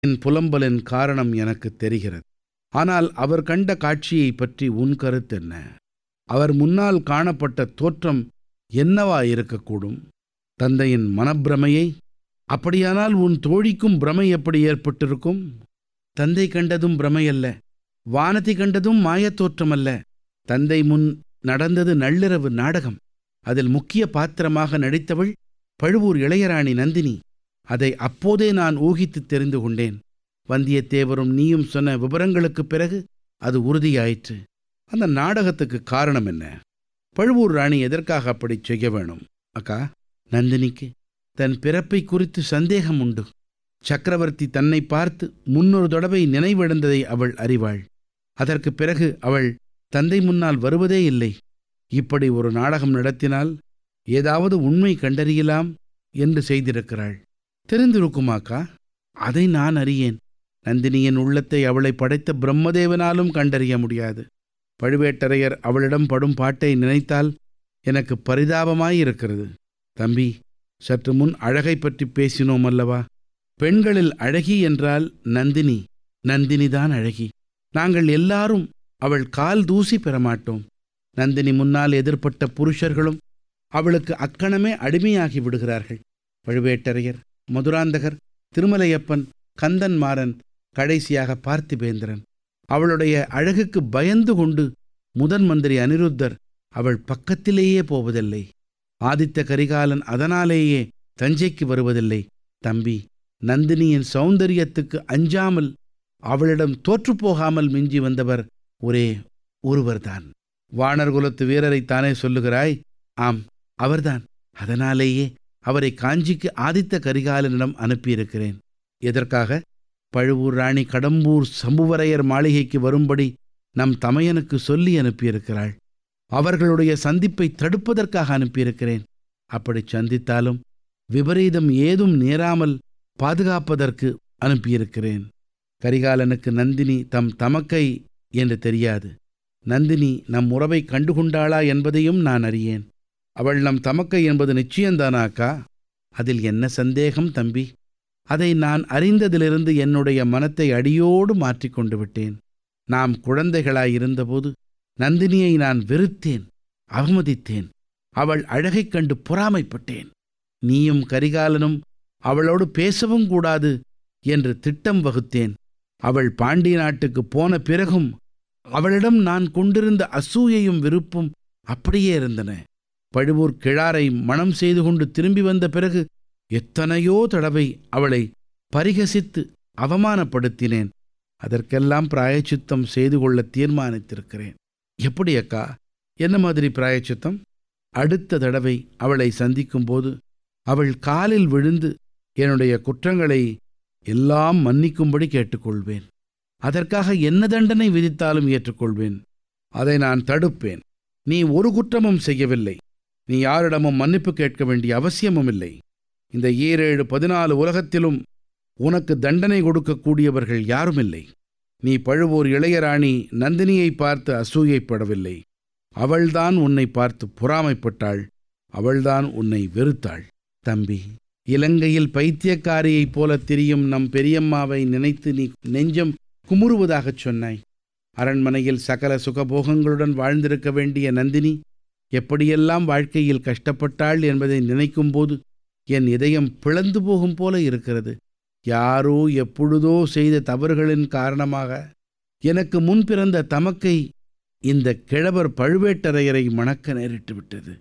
என் புலம்பலின் காரணம் எனக்குத் தெரிகிறது ஆனால் அவர் கண்ட காட்சியைப் பற்றி உன் கருத்தென்ன அவர் முன்னால் காணப்பட்ட தோற்றம் என்னவா இருக்கக்கூடும் தந்தையின் மனப்பிரமையை அப்படியானால் உன் தோழிக்கும் பிரமை எப்படி ஏற்பட்டிருக்கும் தந்தை கண்டதும் பிரமையல்ல வானதி கண்டதும் மாயத் தோற்றமல்ல தந்தை முன் நடந்தது நள்ளிரவு நாடகம் அதில் முக்கிய பாத்திரமாக நடித்தவள் பழுவூர் இளையராணி நந்தினி அதை அப்போதே நான் ஊகித்துத் தெரிந்து கொண்டேன் வந்தியத்தேவரும் நீயும் சொன்ன விவரங்களுக்குப் பிறகு அது உறுதியாயிற்று அந்த நாடகத்துக்கு காரணம் என்ன பழுவூர் ராணி எதற்காக அப்படி செய்ய வேணும் அக்கா நந்தினிக்கு தன் பிறப்பை குறித்து சந்தேகம் உண்டு சக்கரவர்த்தி தன்னை பார்த்து முன்னொரு தடவை நினைவிழந்ததை அவள் அறிவாள் அதற்குப் பிறகு அவள் தந்தை முன்னால் வருவதே இல்லை இப்படி ஒரு நாடகம் நடத்தினால் ஏதாவது உண்மை கண்டறியலாம் என்று செய்திருக்கிறாள் தெரிந்திருக்குமாக்கா அதை நான் அறியேன் நந்தினியின் உள்ளத்தை அவளை படைத்த பிரம்மதேவனாலும் கண்டறிய முடியாது பழுவேட்டரையர் அவளிடம் படும் பாட்டை நினைத்தால் எனக்கு பரிதாபமாயிருக்கிறது தம்பி சற்று முன் அழகை பற்றி பேசினோம் அல்லவா பெண்களில் அழகி என்றால் நந்தினி நந்தினிதான் அழகி நாங்கள் எல்லாரும் அவள் கால் தூசி பெறமாட்டோம் நந்தினி முன்னால் எதிர்ப்பட்ட புருஷர்களும் அவளுக்கு அக்கணமே அடிமையாகி விடுகிறார்கள் பழுவேட்டரையர் மதுராந்தகர் திருமலையப்பன் கந்தன்மாறன் கடைசியாக பார்த்திபேந்திரன் அவளுடைய அழகுக்கு பயந்து கொண்டு முதன் மந்திரி அனிருத்தர் அவள் பக்கத்திலேயே போவதில்லை ஆதித்த கரிகாலன் அதனாலேயே தஞ்சைக்கு வருவதில்லை தம்பி நந்தினியின் சௌந்தரியத்துக்கு அஞ்சாமல் அவளிடம் தோற்றுப்போகாமல் மிஞ்சி வந்தவர் ஒரே ஒருவர்தான் வானர் குலத்து வீரரைத்தானே சொல்லுகிறாய் ஆம் அவர்தான் அதனாலேயே அவரை காஞ்சிக்கு ஆதித்த கரிகாலனிடம் அனுப்பியிருக்கிறேன் எதற்காக பழுவூர் ராணி கடம்பூர் சம்புவரையர் மாளிகைக்கு வரும்படி நம் தமையனுக்கு சொல்லி அனுப்பியிருக்கிறாள் அவர்களுடைய சந்திப்பை தடுப்பதற்காக அனுப்பியிருக்கிறேன் அப்படி சந்தித்தாலும் விபரீதம் ஏதும் நேராமல் பாதுகாப்பதற்கு அனுப்பியிருக்கிறேன் கரிகாலனுக்கு நந்தினி தம் தமக்கை என்று தெரியாது நந்தினி நம் உறவை கண்டுகொண்டாளா என்பதையும் நான் அறியேன் அவள் நம் தமக்கை என்பது நிச்சயம்தானா அக்கா அதில் என்ன சந்தேகம் தம்பி அதை நான் அறிந்ததிலிருந்து என்னுடைய மனத்தை அடியோடு மாற்றிக்கொண்டு விட்டேன் நாம் குழந்தைகளாயிருந்தபோது நந்தினியை நான் வெறுத்தேன் அவமதித்தேன் அவள் அழகைக் கண்டு பொறாமைப்பட்டேன் நீயும் கரிகாலனும் அவளோடு பேசவும் கூடாது என்று திட்டம் வகுத்தேன் அவள் பாண்டி நாட்டுக்கு போன பிறகும் அவளிடம் நான் கொண்டிருந்த அசூயையும் விருப்பும் அப்படியே இருந்தன பழுவூர் கிழாரை மணம் செய்து கொண்டு திரும்பி வந்த பிறகு எத்தனையோ தடவை அவளை பரிகசித்து அவமானப்படுத்தினேன் அதற்கெல்லாம் பிராயச்சித்தம் செய்து கொள்ள தீர்மானித்திருக்கிறேன் எப்படி அக்கா என்ன மாதிரி பிராயச்சித்தம் அடுத்த தடவை அவளை சந்திக்கும்போது அவள் காலில் விழுந்து என்னுடைய குற்றங்களை எல்லாம் மன்னிக்கும்படி கேட்டுக்கொள்வேன் அதற்காக என்ன தண்டனை விதித்தாலும் ஏற்றுக்கொள்வேன் அதை நான் தடுப்பேன் நீ ஒரு குற்றமும் செய்யவில்லை நீ யாரிடமும் மன்னிப்பு கேட்க வேண்டிய அவசியமும் இல்லை இந்த ஈரேழு பதினாலு உலகத்திலும் உனக்கு தண்டனை கொடுக்கக்கூடியவர்கள் யாரும் இல்லை நீ பழுவூர் இளையராணி நந்தினியை பார்த்து அசூயைப்படவில்லை அவள்தான் உன்னை பார்த்து பொறாமைப்பட்டாள் அவள்தான் உன்னை வெறுத்தாள் தம்பி இலங்கையில் பைத்தியக்காரியைப் போல திரியும் நம் பெரியம்மாவை நினைத்து நீ நெஞ்சம் குமுறுவதாகச் சொன்னாய் அரண்மனையில் சகல சுகபோகங்களுடன் வாழ்ந்திருக்க வேண்டிய நந்தினி எப்படியெல்லாம் வாழ்க்கையில் கஷ்டப்பட்டாள் என்பதை நினைக்கும்போது என் இதயம் பிளந்து போகும் போல இருக்கிறது யாரோ எப்பொழுதோ செய்த தவறுகளின் காரணமாக எனக்கு முன் பிறந்த தமக்கை இந்த கிழவர் பழுவேட்டரையரை மணக்க நேரிட்டு விட்டது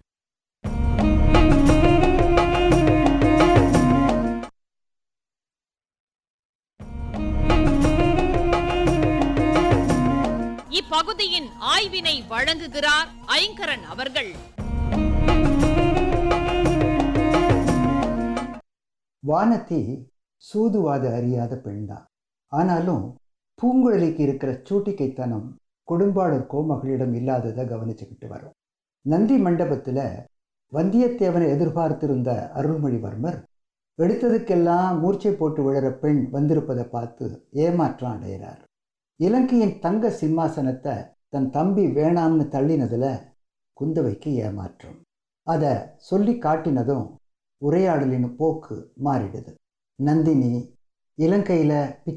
இப்பகுதியின் ஆய்வினை வழங்குகிறார் ஐங்கரன் அவர்கள் வானதி சூதுவாத அறியாத பெண்தான் ஆனாலும் பூங்குழலிக்கு இருக்கிற சூட்டிக்கைத்தனம் கொடும்பாளூர் கோமகளிடம் இல்லாததை கவனிச்சுக்கிட்டு வரும் நந்தி மண்டபத்தில் வந்தியத்தேவனை எதிர்பார்த்திருந்த அருள்மொழிவர்மர் எடுத்ததுக்கெல்லாம் மூர்ச்சை போட்டு விழற பெண் வந்திருப்பதை பார்த்து ஏமாற்றம் அடைகிறார் இலங்கையின் தங்க சிம்மாசனத்தை தன் தம்பி வேணாம்னு தள்ளினதில் குந்தவைக்கு ஏமாற்றம் அதை சொல்லி காட்டினதும் உரையாடலின் போக்கு மாறிடுது நந்தினி இலங்கையில்